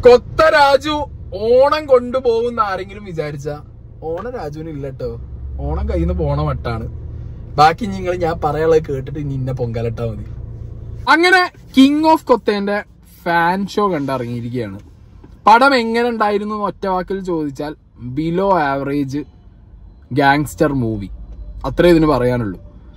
കൊത്ത രാജു ഓണം കൊണ്ടുപോകുന്ന ആരെങ്കിലും വിചാരിച്ച ഓണം രാജുവിന് ഇല്ലട്ടോ ഓണം കയ്യിൽ നിന്ന് പോണ മട്ടാണ് ബാക്കി നിങ്ങൾ ഞാൻ പറയാനുള്ളത് കേട്ടിട്ട് ഇനി ഇന്നെ പൊങ്കാലിട്ടാ മതി അങ്ങനെ കിങ് ഓഫ് കൊത്തേന്റെ ഫാൻ ഷോ കണ്ടിറങ്ങിയിരിക്കുകയാണ് പടം എങ്ങനെ ഉണ്ടായിരുന്നു എന്ന് ഒറ്റ വാക്കിൽ ചോദിച്ചാൽ ബിലോ ആവറേജ് ഗാങ്സ്റ്റർ മൂവി അത്രേ ഇതിന് പറയാനുള്ളൂ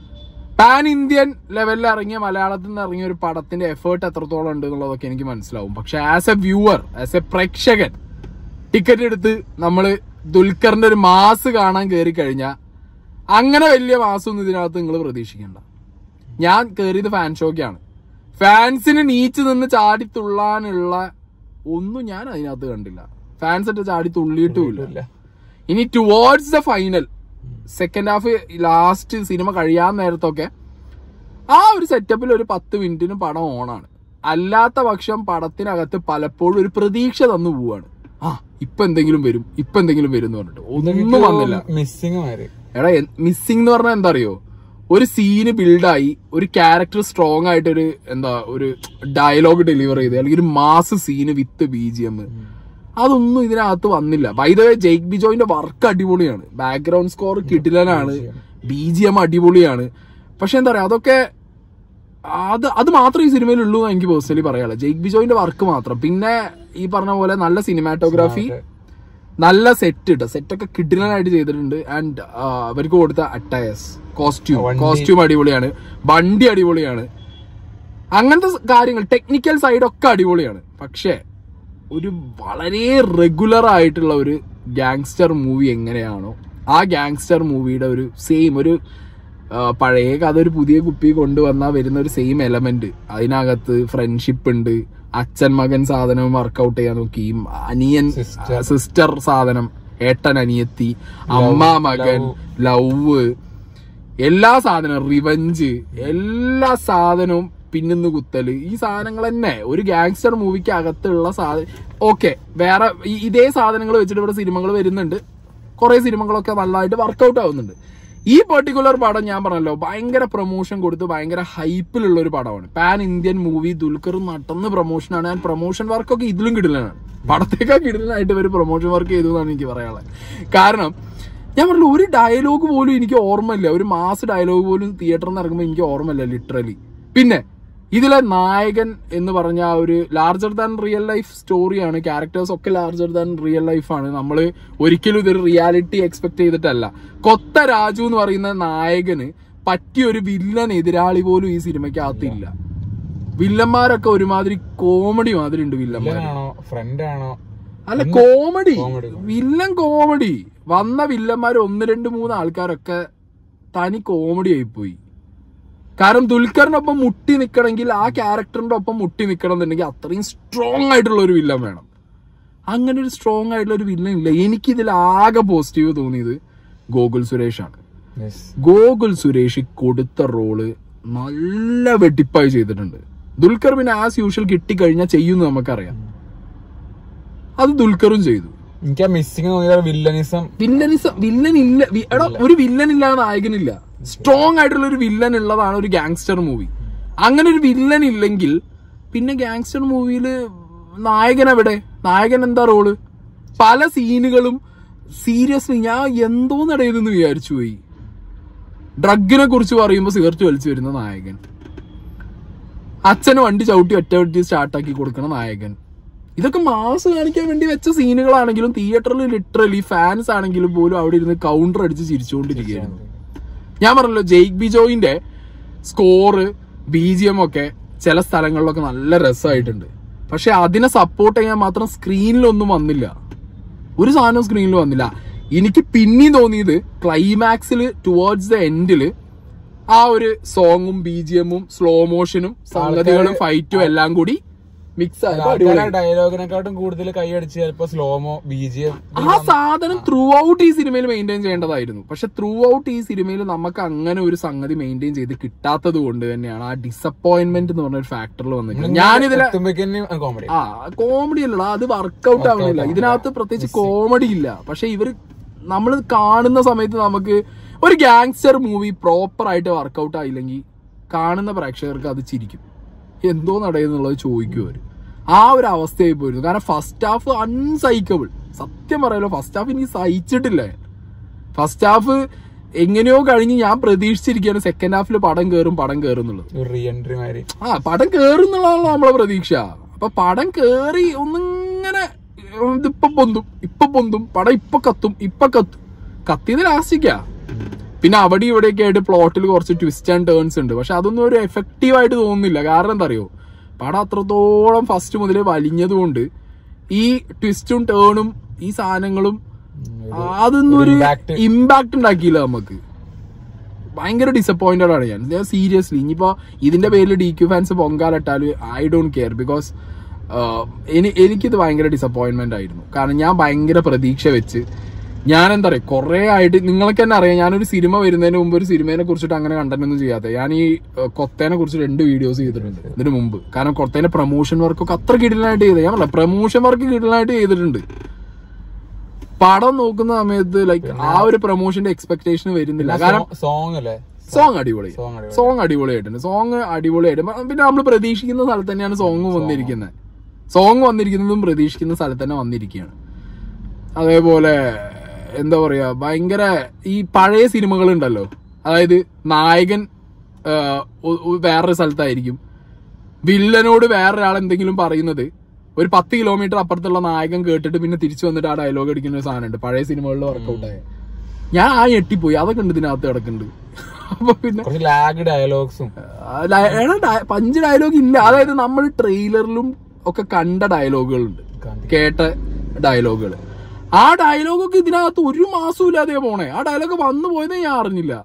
പാൻ ഇന്ത്യൻ ലെവലിൽ ഇറങ്ങിയ മലയാളത്തിൽ നിന്ന് ഇറങ്ങിയ ഒരു പടത്തിന്റെ എഫേർട്ട് എത്രത്തോളം ഉണ്ട് എന്നുള്ളതൊക്കെ എനിക്ക് മനസ്സിലാവും പക്ഷെ as a viewer as a പ്രേക്ഷകൻ ടിക്കറ്റ് എടുത്ത് നമ്മൾ ദുൽഖറിന്റെ ഒരു മാസ് കാണാൻ കയറി കഴിഞ്ഞാൽ അങ്ങനെ വലിയ മാസമൊന്നും ഇതിനകത്ത് നിങ്ങൾ പ്രതീക്ഷിക്കണ്ട ഞാൻ കയറിയത് ഫാൻ ഷോക്കാണ് ഫാൻസിന് നീച്ച് നിന്ന് ചാടി തുള്ളാനുള്ള ഒന്നും ഞാൻ അതിനകത്ത് കണ്ടില്ല ഫാൻസ് ഒക്കെ ചാടി തുള്ളിയിട്ടുമില്ല ഇനി towards the final second half last cinema കഴിയാൻ നേരത്തൊക്കെ ആ ഒരു സെറ്റപ്പിൽ ഒരു പത്ത് മിനിറ്റിന് പടം ഓണാണ് അല്ലാത്ത പക്ഷം പടത്തിനകത്ത് പലപ്പോഴും ഒരു പ്രതീക്ഷ തന്നു പോവാണ് ആ ഇപ്പൊ എന്തെങ്കിലും വരും ഇപ്പൊ എന്തെങ്കിലും വരും എന്ന് പറഞ്ഞിട്ട് ഒന്നും വന്നില്ല മിസ്സിങ് മാറി എടാ മിസ്സിംഗ് എന്ന് പറഞ്ഞാൽ എന്താ അറിയോ ഒരു സീന് ബിൽഡായി ഒരു ക്യാരക്ടർ സ്ട്രോങ് ആയിട്ട് ഒരു എന്താ ഒരു ഡയലോഗ് ഡെലിവർ ചെയ്ത് അല്ലെങ്കിൽ ഒരു mass scene with B G M അതൊന്നും ഇതിനകത്ത് വന്നില്ല വൈദവേ ജെയ്ക്ക് ബിജോയിന്റെ വർക്ക് അടിപൊളിയാണ് ബാക്ക്ഗ്രൗണ്ട് സ്കോർ കിടിലനാണ് ബി ജി എം അടിപൊളിയാണ് പക്ഷെ എന്താ പറയാ അതൊക്കെ അത് അത് മാത്രമേ ഈ സിനിമയിൽ ഉള്ളൂ എന്ന് എനിക്ക് പേഴ്സണലി പറയാനുള്ളത് ജെയ്ക്ക് ബിജോയിന്റെ വർക്ക് മാത്രം പിന്നെ ഈ പറഞ്ഞ പോലെ നല്ല സിനിമാറ്റോഗ്രാഫി നല്ല സെറ്റ് ഇട്ട് സെറ്റൊക്കെ കിഡിലനായിട്ട് ചെയ്തിട്ടുണ്ട് ആൻഡ് അവർക്ക് കൊടുത്ത അട്ടയസ് കോസ്റ്റ്യൂം വണ്ടി. കോസ്റ്റ്യൂം അടിപൊളിയാണ് വണ്ടി അടിപൊളിയാണ് അങ്ങനത്തെ സ- കാര്യങ്ങൾ ടെക്നിക്കൽ സൈഡ് ഒക്കെ അടിപൊളിയാണ് പക്ഷേ ഒരു വളരെ റെഗുലർ ആയിട്ടുള്ള ഒരു ഗാങ്സ്റ്റർ മൂവി എങ്ങനെയാണോ ആ ഗാങ്സ്റ്റർ മൂവിയുടെ ഒരു സെയിം ഒരു ആ, പഴയ കഥ ഒരു പുതിയ കുപ്പി കൊണ്ടുവന്നാൽ വരുന്ന ഒരു സെയിം എലമെന്റ് അതിനകത്ത് ഫ്രണ്ട്ഷിപ്പ് ഉണ്ട് അച്ഛൻ മകൻ സാധനം വർക്കൗട്ട് ചെയ്യാൻ നോക്കി അനിയൻ Sister. സിസ്റ്റർ സാധനം ഏട്ടൻ അനിയത്തി അമ്മ മകൻ ലവ് എല്ലാ സാധനവും റിവഞ്ച് എല്ലാ സാധനവും പിന്നിന്ന് കുത്തല് ഈ സാധനങ്ങൾ തന്നെ ഒരു ഗാങ്സ്റ്റർ മൂവിക്ക് അകത്തുള്ള സാധനം ഓക്കെ വേറെ ഈ- ഇതേ സാധനങ്ങൾ വെച്ചിട്ട് ഇവിടെ സിനിമകൾ വരുന്നുണ്ട് കുറെ സിനിമകളൊക്കെ നല്ലതായിട്ട് വർക്കൗട്ട് ആവുന്നുണ്ട് ഈ പെർട്ടിക്കുലർ പടം ഞാൻ പറഞ്ഞല്ലോ ഭയങ്കര പ്രൊമോഷൻ കൊടുത്ത് ഭയങ്കര ഹൈപ്പിലുള്ള ഒരു പടമാണ് പാൻ ഇന്ത്യൻ മൂവി ദുൽഖർ നടന്ന പ്രൊമോഷനാണ് ഞാൻ പ്രൊമോഷൻ വർക്കൊക്കെ ഇതിലും കിടിലനാണ് പടത്തേക്കാൾ കിടിലനായിട്ട് ഇവർ പ്രൊമോഷൻ വർക്ക് ചെയ്തു എന്നാണ് എനിക്ക് പറയാനുള്ളത് കാരണം ഞാൻ പറഞ്ഞു ഒരു ഡയലോഗ് പോലും എനിക്ക് ഓർമ്മയില്ല ഒരു മാസ് ഡയലോഗ് പോലും തിയേറ്ററിൽ നിന്ന് ഇറങ്ങുമ്പോൾ എനിക്ക് ഓർമ്മയില്ല ലിറ്ററലി പിന്നെ ഇതിലെ നായകൻ എന്ന് പറഞ്ഞ ആ ഒരു ലാർജർ ദാൻ റിയൽ ലൈഫ് സ്റ്റോറിയാണ് ക്യാരക്ടേഴ്സ് ഒക്കെ ലാർജർ ദാൻ റിയൽ ലൈഫാണ് നമ്മൾ ഒരിക്കലും ഇതൊരു റിയാലിറ്റി എക്സ്പെക്ട് ചെയ്തിട്ടല്ല കൊത്ത രാജു എന്ന് പറയുന്ന നായകന് പറ്റിയ ഒരു വില്ലൻ എതിരാളി പോലും ഈ സിനിമയ്ക്കകത്തില്ല വില്ലന്മാരൊക്കെ ഒരുമാതിരി കോമഡി മാതിരി ഉണ്ട് വില്ലന്മാർ ആണോ ഫ്രണ്ട് ആണോ അല്ല കോമഡി കോമഡി. വില്ലൻ കോമഡി വന്ന വില്ലന്മാർ ഒന്ന് രണ്ട് മൂന്ന് ആൾക്കാരൊക്കെ തനി കോമഡി ആയിപ്പോയി കാരണം ദുൽഖറിനൊപ്പം മുട്ടി നിൽക്കണമെങ്കിൽ ആ ക്യാരക്ടറിന്റെ ഒപ്പം മുട്ടി നിൽക്കണം എന്നുണ്ടെങ്കിൽ അത്രയും സ്ട്രോങ് ആയിട്ടുള്ള ഒരു വില്ലൻ വേണം അങ്ങനെ ഒരു സ്ട്രോങ് ആയിട്ടുള്ള ഒരു വില്ലൻ ഇല്ല എനിക്കിതിൽ ആകെ പോസിറ്റീവ് തോന്നിയത് ഗോകുൽ സുരേഷാണ് യെസ് ഗോകുൽ സുരേഷ് കൊടുത്ത റോള് നല്ല വെട്ടിപ്പായി ചെയ്തിട്ടുണ്ട് ദുൽഖർ പിന്നെ ആസ് യൂഷ്വൽ കിട്ടിക്കഴിഞ്ഞാൽ ചെയ്യുമെന്ന് നമുക്കറിയാം അത് ദുൽഖറും ചെയ്തു എനിക്ക് ആ മിസ്സിങ് തോന്നിയ വില്ലനിസം വില്ലനിസം വില്ലൻ ഇല്ല വി- എടാ ഒരു വില്ലൻ ഇല്ലാതെ നായകനില്ല സ്ട്രോങ് ആയിട്ടുള്ള ഒരു വില്ലൻ ഉള്ളതാണ് ഒരു ഗാങ്സ്റ്റർ മൂവി അങ്ങനെ ഒരു വില്ലൻ ഇല്ലെങ്കിൽ പിന്നെ ഗാങ്സ്റ്റർ മൂവിയിൽ നായകൻ എവിടെ നായകൻ എന്താ റോള് പല സീനുകളും സീരിയസ്ലി ഞാൻ എന്തോ നടയതെന്ന് വിചാരിച്ചു പോയി ഡ്രഗിനെ കുറിച്ച് പറയുമ്പോൾ സിഗരറ്റ് വലിച്ചു വരുന്ന നായകൻ അച്ഛന് വണ്ടി ചവിട്ടി ഒറ്റ വെട്ടി സ്റ്റാർട്ടാക്കി കൊടുക്കണ നായകൻ ഇതൊക്കെ മാസ് കാണിക്കാൻ വേണ്ടി വെച്ച സീനുകളാണെങ്കിലും തിയേറ്ററിൽ ലിറ്ററലി ഫാൻസ് ആണെങ്കിലും പോലും അവിടെ ഇരുന്ന് കൗണ്ടർ അടിച്ച് ചിരിച്ചുകൊണ്ടിരിക്കുകയായിരുന്നു ഞാൻ പറഞ്ഞല്ലോ ജെയ്ക്ക് ബിജോയിന്റെ സ്കോറ് ബി ജി എം ഒക്കെ ചില സ്ഥലങ്ങളിലൊക്കെ നല്ല രസമായിട്ടുണ്ട് പക്ഷെ അതിനെ സപ്പോർട്ട് ചെയ്യാൻ മാത്രം സ്ക്രീനിലൊന്നും വന്നില്ല ഒരു സാധനവും സ്ക്രീനിൽ വന്നില്ല എനിക്ക് പിന്നെയും തോന്നിയത് ക്ലൈമാക്സിൽ ടുവേർഡ്സ് ദ എൻഡില് ആ ഒരു സോങ്ങും ബി ജി എമ്മും സ്ലോ മോഷനും സംഗതികളും ഫൈറ്റും എല്ലാം കൂടി മിക്സ് ആയിട്ട് അടിപൊളിയായി. ഡയലോഗിനെക്കാട്ടും കൂടുതൽ കൈയടിച്ച് ചിലപ്പോ സ്ലോമോ ബി ജി എം ആ സാധനം ത്രൂ ഔട്ട് ഈ സിനിമയിൽ മെയിൻറ്റെയിൻ ചെയ്യേണ്ടതായിരുന്നു പക്ഷെ ത്രൂ ഔട്ട് ഈ സിനിമയിൽ നമുക്ക് അങ്ങനെ ഒരു സംഗതി മെയിൻറ്റെയിൻ ചെയ്ത് കിട്ടാത്തത് കൊണ്ട് തന്നെയാണ് ആ ഡിസപ്പോയിന്റ്മെന്റ് എന്ന് പറഞ്ഞ ഒരു ഫാക്ടറിൽ വന്നിരിക്കുന്നത് ഞാനിതിലെ കോമഡി ആ കോമഡി അല്ലടാ അത് വർക്കൗട്ട് ആവുന്നില്ല ഇതിനകത്ത് പ്രത്യേകിച്ച് കോമഡി ഇല്ല പക്ഷെ ഇവര് നമ്മൾ കാണുന്ന സമയത്ത് നമുക്ക് ഒരു ഗാങ്സ്റ്റർ മൂവി പ്രോപ്പർ ആയിട്ട് വർക്കൗട്ട് ആയില്ലെങ്കിൽ കാണുന്ന പ്രേക്ഷകർക്ക് അത് ചിരിക്കും എന്തോ നടയെന്നുള്ളത് ചോദിക്കും അവര് ആ ഒരു അവസ്ഥയായി പോയിരുന്നു കാരണം ഫസ്റ്റ് ഹാഫ് അൺസൈക്കബിൾ സത്യം പറയാലോ ഫസ്റ്റ് ഹാഫ് എനിക്ക് സഹിച്ചിട്ടില്ല ഫസ്റ്റ് ഹാഫ് എങ്ങനെയോ കഴിഞ്ഞ് ഞാൻ പ്രതീക്ഷിച്ചിരിക്കുകയാണ് സെക്കൻഡ് ഹാഫിൽ പടം കയറും പടം കയറും എന്നുള്ളത് ഒരു റീ എൻട്രി മാതിരി ആ പടം കേറും എന്നുള്ളതാണല്ലോ നമ്മളെ പ്രതീക്ഷ അപ്പൊ പടം കേറി ഒന്നിങ്ങനെ ഇതിപ്പൊ പൊന്തും ഇപ്പൊ പൊന്തും പടം ഇപ്പൊ കത്തും ഇപ്പൊ കത്തും കത്തിയത് ലാസ്റ്റിക്കാ പിന്നെ അവിടെ ഇവിടെയൊക്കെ ആയിട്ട് പ്ലോട്ടിൽ കുറച്ച് ട്വിസ്റ്റ് ആൻഡ് ടേൺസ് ഉണ്ട് പക്ഷെ അതൊന്നും ഒരു എഫക്റ്റീവ് ആയിട്ട് തോന്നുന്നില്ല കാരണം എന്താ അറിയോ പടം അത്രത്തോളം ഫസ്റ്റ് മുതലേ വലിഞ്ഞതുകൊണ്ട് ഈ ട്വിസ്റ്റും ടേണും ഈ സാധനങ്ങളും അതൊന്നും ഒരു impact. ഇമ്പാക്ട് ഉണ്ടാക്കിയില്ല നമുക്ക് ഭയങ്കര ഡിസപ്പോയിന്റഡ് ആണ് ഞാൻ ഞാൻ സീരിയസ്ലി ഇനിയിപ്പോ ഇതിന്റെ പേരിൽ ഡി ക്യു ഫാൻസ് പൊങ്കാലിട്ടാല് ഐ ഡോണ്ട് കെയർ ബിക്കോസ് എനിക്കിത് ഭയങ്കര ഡിസപ്പോയിന്റ്മെന്റ് ആയിരുന്നു കാരണം ഞാൻ ഭയങ്കര പ്രതീക്ഷ വെച്ച് ഞാൻ എന്താ പറയുക കുറെ ആയിട്ട് നിങ്ങൾക്ക് തന്നെ അറിയാം ഞാനൊരു സിനിമ വരുന്നതിന് മുമ്പ് ഒരു സിനിമയെ കുറിച്ചിട്ട് അങ്ങനെ കണ്ടന്റ് ഒന്നും ചെയ്യാത്ത ഞാൻ ഈ ഏഹ്, കൊത്തേനെ കുറിച്ച് രണ്ട് വീഡിയോസ് ചെയ്തിട്ടുണ്ട് ഇതിന് മുമ്പ് കാരണം കൊത്തേനെ പ്രൊമോഷൻ വർക്കൊക്കെ അത്ര കിടലായിട്ട് ചെയ്തത് ഞാൻ പറഞ്ഞ പ്രൊമോഷൻ വർക്ക് കിടലായിട്ട് ചെയ്തിട്ടുണ്ട് പടം നോക്കുന്ന സമയത്ത് ലൈക്ക് ആ ഒരു പ്രൊമോഷന്റെ എക്സ്പെക്ടേഷൻ വരുന്നില്ല കാരണം സോങ് അല്ലേ സോങ് അടിപൊളി സോങ് അടിപൊളി സോങ് അടിപൊളിയായിട്ടുണ്ട് സോങ് അടിപൊളിയായിട്ട് മ- പിന്നെ നമ്മൾ പ്രതീക്ഷിക്കുന്ന സ്ഥലത്ത് തന്നെയാണ് സോങ് വന്നിരിക്കുന്നത് സോങ് വന്നിരിക്കുന്നതും പ്രതീക്ഷിക്കുന്ന സ്ഥലത്ത് തന്നെ വന്നിരിക്കുകയാണ് അതേപോലെ എന്താ പറയാ ഭയങ്കര ഈ പഴയ സിനിമകൾ ഉണ്ടല്ലോ അതായത് നായകൻ ആ, ഒ- ഒ- വേറൊരു സ്ഥലത്തായിരിക്കും വില്ലനോട് വേറൊരാൾ എന്തെങ്കിലും പറയുന്നത് ഒരു പത്ത് കിലോമീറ്റർ അപ്പുറത്തുള്ള നായകൻ കേട്ടിട്ട് പിന്നെ തിരിച്ചു വന്നിട്ട് ആ ഡയലോഗ് അടിക്കുന്ന ഒരു സാധനമുണ്ട് പഴയ സിനിമകളിൽ വർക്കൗട്ട് ആയ ഞാൻ ആ ഞെട്ടിപ്പോയി അതൊക്കെ ഉണ്ട് ഇതിനകത്ത് കിടക്കുന്നുണ്ട് അപ്പൊ പിന്നെ കുറച്ച് ലാഗ് ഡയലോഗ്സും ആ, ഡയ- എടാ, ഡയ- പഞ്ച് ഡയലോഗ് ഇല്ല അതായത് നമ്മൾ ട്രെയിലറിലും ഒക്കെ കണ്ട ഡയലോഗുകളുണ്ട് കേട്ട ഡയലോഗുകൾ ആ ഡയലോഗൊക്കെ ഇതിനകത്ത് ഒരു മാസവും ഇല്ലാതെ പോണേ ആ ഡയലോഗ് വന്നു പോയതേ ഞാൻ അറിഞ്ഞില്ല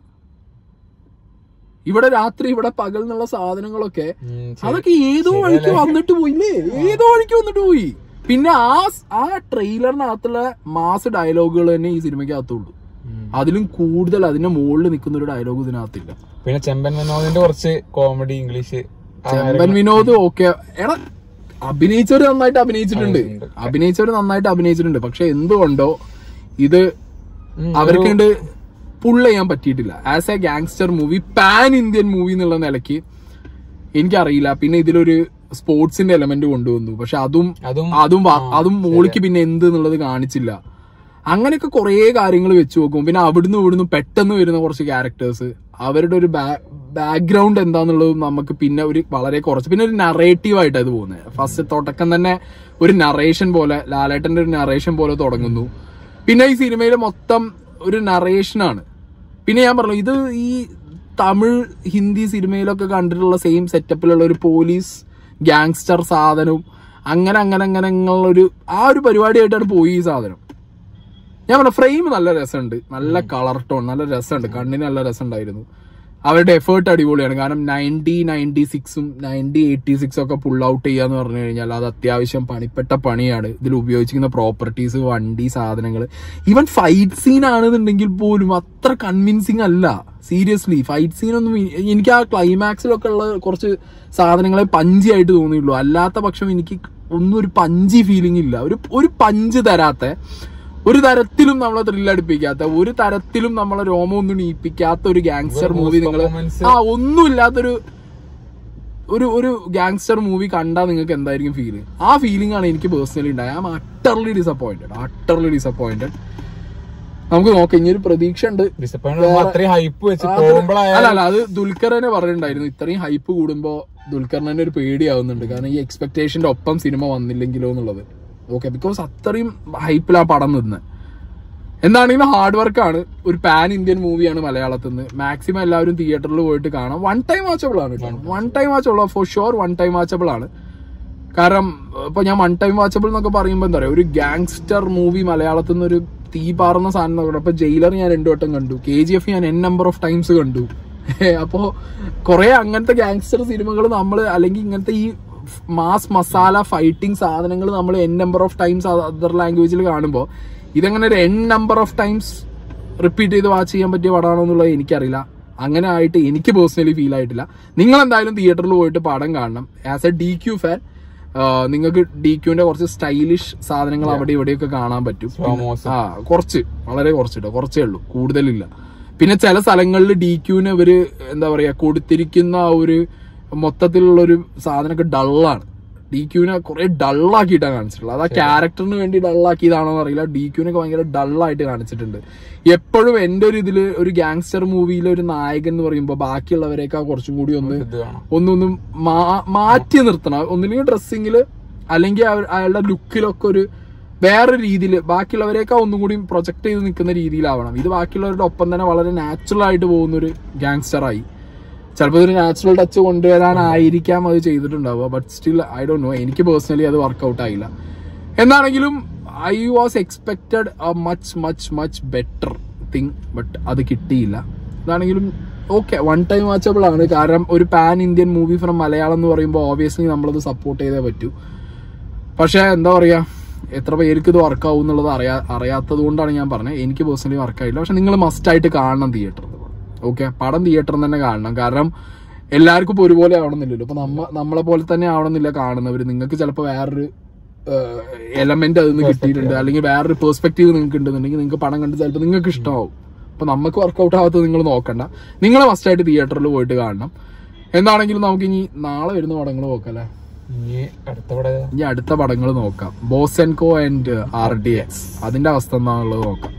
ഇവിടെ രാത്രി ഇവിടെ പകൽ എന്നുള്ള സാധനങ്ങളൊക്കെ അതൊക്കെ ഏതോ വഴിക്ക് വന്നിട്ട് പോയില്ലേ ഏതോ വഴിക്ക് വന്നിട്ട് പോയി പിന്നെ ആ സ്- ആ ട്രെയിലറിനകത്തുള്ള മാസ് ഡയലോഗുകൾ തന്നെ ഈ സിനിമയ്ക്കകത്തുള്ളൂ അതിലും കൂടുതൽ അതിന്റെ മുകളിൽ നിൽക്കുന്ന ഒരു ഡയലോഗ് ഇതിനകത്തില്ല പിന്നെ ചെമ്പൻ വിനോദിന്റെ കുറച്ച് comedy English Chemban Vinod okay എടാ അഭിനയിച്ചവര് നന്നായിട്ട് അഭിനയിച്ചിട്ടുണ്ട് ഉണ്ട്. അഭിനയിച്ചവര് നന്നായിട്ട് അഭിനയിച്ചിട്ടുണ്ട് പക്ഷെ എന്തുകൊണ്ടോ ഇത് അവർക്ക് കണ്ട് പുള്ള ചെയ്യാൻ പറ്റിയിട്ടില്ല as a gangster movie pan Indian movie എന്നുള്ള നിലയ്ക്ക് എനിക്കറിയില്ല പിന്നെ ഇതിലൊരു സ്പോർട്സിന്റെ എലമെന്റ് കൊണ്ടുവന്നു പക്ഷെ അതും അതും അതും വ- അതും മോളിക്ക് പിന്നെ എന്ത് എന്നുള്ളത് കാണിച്ചില്ല അങ്ങനെയൊക്കെ കുറേ കാര്യങ്ങൾ വെച്ച് നോക്കും പിന്നെ അവിടുന്ന് ഇവിടുന്ന് പെട്ടെന്ന് വരുന്ന കുറച്ച് ക്യാരക്ടേഴ്സ് അവരുടെ ഒരു ബാക്ക്ഗ്രൗണ്ട് എന്താന്നുള്ളതും നമുക്ക് പിന്നെ ഒരു വളരെ കുറച്ച് പിന്നെ ഒരു നറേറ്റീവ് ആയിട്ട് അത് പോകുന്നത് ഫസ്റ്റ് തുടക്കം തന്നെ ഒരു നറേഷൻ പോലെ ലാലേട്ടന്റെ ഒരു നറേഷൻ പോലെ തുടങ്ങുന്നു പിന്നെ ഈ സിനിമയിൽ മൊത്തം ഒരു നറേഷനാണ് പിന്നെ ഞാൻ പറഞ്ഞു ഇത് ഈ തമിഴ് ഹിന്ദി സിനിമയിലൊക്കെ കണ്ടിട്ടുള്ള സെയിം സെറ്റപ്പിലുള്ള ഒരു പോലീസ് ഗാങ്സ്റ്റർ സാധനവും അങ്ങനെ അങ്ങനെ അങ്ങനെ അങ്ങനെയുള്ള ഒരു ആ ഒരു പരിപാടിയായിട്ടാണ് പോയി ഈ സാധനം ഞാൻ പറഞ്ഞ ഫ്രെയിം നല്ല രസമുണ്ട് നല്ല കളർ ടോൺ നല്ല രസമുണ്ട് കണ്ണിന് നല്ല രസമുണ്ടായിരുന്നു അവരുടെ എഫേർട്ട് അടിപൊളിയാണ് കാരണം നയൻറ്റി നയൻറ്റി സിക്സും നയൻറ്റി എയ്റ്റി സിക്സും ഒക്കെ പുൾ ഔട്ട് ചെയ്യാന്ന് പറഞ്ഞു കഴിഞ്ഞാൽ അത് അത്യാവശ്യം പണിപ്പെട്ട പണിയാണ് ഇതിൽ ഉപയോഗിച്ചിരിക്കുന്ന പ്രോപ്പർട്ടീസ് വണ്ടി സാധനങ്ങൾ ഈവൻ ഫൈറ്റ് സീൻ ആണെന്നുണ്ടെങ്കിൽ പോലും അത്ര കൺവിൻസിങ് അല്ല സീരിയസ്ലി ഫൈറ്റ് സീനൊന്നും ഇ- എനിക്ക് ആ ക്ലൈമാക്സിലൊക്കെ ഉള്ള കുറച്ച് സാധനങ്ങളെ പഞ്ചി ആയിട്ട് തോന്നിയുള്ളൂ അല്ലാത്ത പക്ഷം എനിക്ക് ഒന്നും ഒരു പഞ്ചി ഫീലിംഗ് ഇല്ല ഒരു ഒരു പഞ്ച് തരാത്ത ഒരു തരത്തിലും നമ്മളെ ത്രില്ലടിപ്പിക്കാത്ത ഒരു തരത്തിലും നമ്മളെ രോമം ഒന്നും നീപ്പിക്കാത്ത ഒരു ഗാങ്സ്റ്റർ മൂവി നിങ്ങൾ performance. ആ ഒന്നും ഇല്ലാത്തൊരു ഒരു ഒരു ഗാങ്സ്റ്റർ മൂവി കണ്ടാൽ നിങ്ങൾക്ക് എന്തായിരിക്കും ഫീല് ആ ഫീലിംഗ് ആണ് എനിക്ക് പേഴ്സണലി ഉണ്ടായത് I am utterly disappointed utterly disappointed നമുക്ക് നോക്കാം ഇനി ഒരു പ്രതീക്ഷ ഉണ്ട് ഡിസപ്പോയിന്റ് അത്രയും ഹൈപ്പ് വെച്ച് പോകുമ്പോഴായ അല്ല അല്ല അത് ദുൽഖർ തന്നെ പറഞ്ഞിട്ടുണ്ടായിരുന്നു ഇത്രയും ഹൈപ്പ് കൂടുമ്പോ ദുൽഖറിന് തന്നെ ഒരു പേടിയാവുന്നുണ്ട് കാരണം ഈ എക്സ്പെക്ടേഷന്റെ ഒപ്പം സിനിമ വന്നില്ലെങ്കിലോ എന്നുള്ളത് ഓക്കെ ബിക്കോസ് അത്രയും ഹൈപ്പിൽ ആ പടം നിന്ന് എന്താണെങ്കിലും ഹാർഡ് വർക്കാണ് ഒരു പാൻ ഇന്ത്യൻ മൂവിയാണ് മലയാളത്തിൽ നിന്ന് മാക്സിമം എല്ലാവരും തിയേറ്ററിൽ പോയിട്ട് കാണാം വൺ ടൈം വാച്ചബിൾ ആണ് one time watchable for sure one time watchable ആണ് കാരണം ഇപ്പൊ ഞാൻ വൺ ടൈം വാച്ചബിൾ എന്നൊക്കെ പറയുമ്പോൾ എന്താ പറയുക ഒരു ഗാങ്സ്റ്റർ മൂവി മലയാളത്തിൽ നിന്ന് ഒരു തീ പാറുന്ന സാധനം നോക്കണം ഇപ്പൊ ജയിലർ ഞാൻ രണ്ടു വട്ടം കണ്ടു കെ ജി എഫ് ഞാൻ എൻ നമ്പർ ഓഫ് ടൈംസ് കണ്ടു അപ്പോ കുറെ അങ്ങനത്തെ ഗാങ്സ്റ്റർ സിനിമകൾ നമ്മൾ അല്ലെങ്കിൽ ഇങ്ങനത്തെ ഈ മാസ് മസാല ഫൈറ്റിംഗ് സാധനങ്ങൾ നമ്മൾ n number of times other ലാംഗ്വേജിൽ കാണുമ്പോൾ ഇതങ്ങനെ ഒരു n number of times repeat ചെയ്ത് വാച്ച് ചെയ്യാൻ പറ്റിയ പടമാണോ എന്നുള്ളത് എനിക്കറിയില്ല അങ്ങനെ ആയിട്ട് എനിക്ക് പേഴ്സണലി ഫീൽ ആയിട്ടില്ല നിങ്ങൾ എന്തായാലും തിയേറ്ററിൽ പോയിട്ട് പടം കാണണം as a D Q fan നിങ്ങൾക്ക് ഡി ക്യൂന്റെ കുറച്ച് സ്റ്റൈലിഷ് സാധനങ്ങൾ അവിടെ ഇവിടെയൊക്കെ കാണാൻ പറ്റും Promos. ആ കുറച്ച് വളരെ കുറച്ചിട്ടോ കുറച്ചേ ഉള്ളൂ കൂടുതലില്ല പിന്നെ ചില സ്ഥലങ്ങളിൽ ഡി ക്യൂന് ഇവര് എന്താ പറയാ കൊടുത്തിരിക്കുന്ന ആ ഒരു മൊത്തത്തിലുള്ള ഒരു സാധനമൊക്കെ ഡള്ളാണ് ഡി ക്യൂവിനെ കുറെ ഡള്ളാക്കിയിട്ടാണ് കാണിച്ചിട്ടുള്ളത് അത് ആ ക്യാരക്ടറിന് വേണ്ടി ഡള്ളാക്കിയതാണോ എന്ന് അറിയില്ല ഡി ക്യൂവിനൊക്കെ ഭയങ്കര ഡള്ളായിട്ട് കാണിച്ചിട്ടുണ്ട് എപ്പോഴും എന്റെ ഒരു ഇതില് ഒരു ഗാങ്സ്റ്റർ മൂവിയിലെ ഒരു നായകൻ എന്ന് പറയുമ്പോൾ ബാക്കിയുള്ളവരെയൊക്കെ കുറച്ചും കൂടി ഒന്ന് ഇത് വേണം ഒന്നൊന്നും മാ- മാറ്റി നിർത്തണം ഒന്നില്ലെങ്കിൽ ഡ്രസ്സിങ്ങില് അല്ലെങ്കിൽ അവർ- അയാളുടെ ലുക്കിലൊക്കെ ഒരു വേറെ രീതിയിൽ ബാക്കിയുള്ളവരെയൊക്കെ ഒന്നും കൂടി പ്രൊജക്ട് ചെയ്ത് നിൽക്കുന്ന രീതിയിലാവണം ഇത് ബാക്കിയുള്ളവരുടെ ഒപ്പം തന്നെ വളരെ നാച്ചുറൽ ആയിട്ട് പോകുന്ന ഒരു ഗാങ്സ്റ്ററായി ചിലപ്പോൾ ഒരു നാച്ചുറൽ ടച്ച് കൊണ്ടുവരാനായിരിക്കാം അത് ചെയ്തിട്ടുണ്ടാവുക but still I don't know എനിക്ക് പേഴ്സണലി അത് വർക്കൗട്ട് ആയില്ല എന്താണെങ്കിലും I was expected a much much much better thing but അത് കിട്ടിയില്ല എന്താണെങ്കിലും ഓക്കെ വൺ ടൈം വാച്ചബിൾ ആണ് കാരണം ഒരു pan Indian movie from Malayalam എന്ന് പറയുമ്പോൾ ഓബിയസ്ലി നമ്മളത് സപ്പോർട്ട് ചെയ്തേ പറ്റൂ പക്ഷേ എന്താ പറയാ എത്ര പേർക്ക് ഇത് വർക്കാവും എന്നുള്ളത് അറിയാ അറിയാത്തത് കൊണ്ടാണ് ഞാൻ പറഞ്ഞത് എനിക്ക് പേഴ്സണലി വർക്കായില്ല പക്ഷെ നിങ്ങൾ മസ്റ്റ് ആയിട്ട് കാണണം തിയേറ്ററിൽ ഓക്കെ പടം തിയേറ്ററിൽ തന്നെ കാണണം കാരണം എല്ലാവർക്കും ഇപ്പോൾ ഒരുപോലെ ആവണമെന്നില്ലല്ലോ ഇപ്പൊ നമ്മ നമ്മളെ പോലെ തന്നെ ആവണമെന്നില്ല കാണുന്നവർ നിങ്ങൾക്ക് ചിലപ്പോൾ വേറൊരു എലമെന്റ് അതിൽ നിന്ന് കിട്ടിയിട്ടുണ്ട് അല്ലെങ്കിൽ വേറൊരു പെർസ്പെക്റ്റീവ് നിങ്ങൾക്ക് ഉണ്ടെന്നുണ്ടെങ്കിൽ നിങ്ങൾക്ക് പടം കണ്ട് ചിലപ്പോൾ നിങ്ങൾക്ക് ഇഷ്ടമാവും അപ്പൊ നമുക്ക് വർക്കൗട്ട് ആവാത്തത് നിങ്ങൾ നോക്കണ്ട നിങ്ങൾ മസ്റ്റ് ആയിട്ട് തിയേറ്ററിൽ പോയിട്ട് കാണണം എന്താണെങ്കിലും നമുക്ക് ഇനി നാളെ വരുന്ന പടങ്ങൾ നോക്കല്ലേ ഇനി അടുത്ത ഇവിടെ ഇനി അടുത്ത പടങ്ങൾ നോക്കാം Boss and Co and R D X അതിന്റെ അവസ്ഥ എന്താണുള്ളത് നോക്കാം